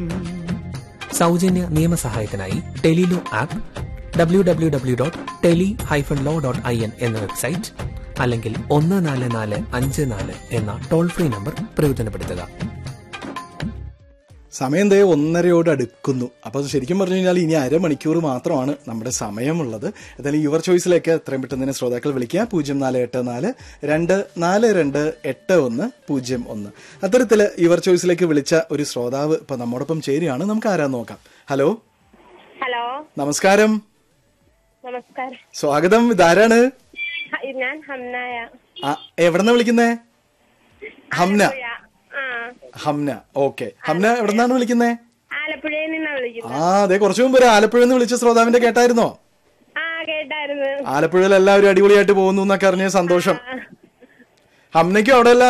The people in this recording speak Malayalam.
സൗജന്യ നിയമസഹായത്തിനായി Tele Law app W W W dot tele hyphen law dot I N എന്ന വെബ്സൈറ്റ് അല്ലെങ്കിൽ ഒന്ന് നാല് നാല് അഞ്ച് നാല് എന്ന ടോൾ ഫ്രീ നമ്പർ പ്രയോജനപ്പെടുത്തുക സമയം ദേ ഒന്നരയോട് അടുക്കുന്നു അപ്പോൾ ശരിക്കും പറഞ്ഞു കഴിഞ്ഞാൽ ഇനി അരമണിക്കൂർ മാത്രമാണ് നമ്മുടെ സമയമുള്ളത് ഏതായാലും യുവർ ചോയ്സിലേക്ക് എത്രയും പെട്ടെന്ന് തന്നെ ശ്രോതാക്കൾ വിളിക്കുക പൂജ്യം നാല് എട്ട് നാല് രണ്ട് നാല് രണ്ട് എട്ട് ഒന്ന് പൂജ്യം ഒന്ന് അത്തരത്തിൽ യുവർ ചോയ്സിലേക്ക് വിളിച്ച ഒരു ശ്രോതാവ് ഇപ്പൊ നമ്മോടൊപ്പം ചേരുകയാണ് നമുക്ക് ആരാന്ന് നോക്കാം ഹലോ ഹലോ നമസ്കാരം നമസ്കാരം സ്വാഗതം ഇതാരാണ് ഹ- ഞാൻ ഹംനായ ആ, എവിടുന്നാ വിളിക്കുന്നേ ഹംന ആലപ്പുഴ. ആ ഹംന ഓക്കെ ഹംന എവിടുന്നാണ് വിളിക്കുന്നേ ആലപ്പുഴയിൽ നിന്നാ വിളിക്കുന്നത് ആ അതെ കുറച്ചു മുമ്പ് ഒരു ആലപ്പുഴ നിന്ന് വിളിച്ച ശ്രോതാവിന്റെ കേട്ടായിരുന്നോ ആ കേട്ടായിരുന്നു ആലപ്പുഴയിൽ എല്ലാവരും അടിപൊളിയായിട്ട് പോകുന്നു എന്നൊക്കെ അറിഞ്ഞ സന്തോഷം ഹംനയ്ക്കും അവിടെ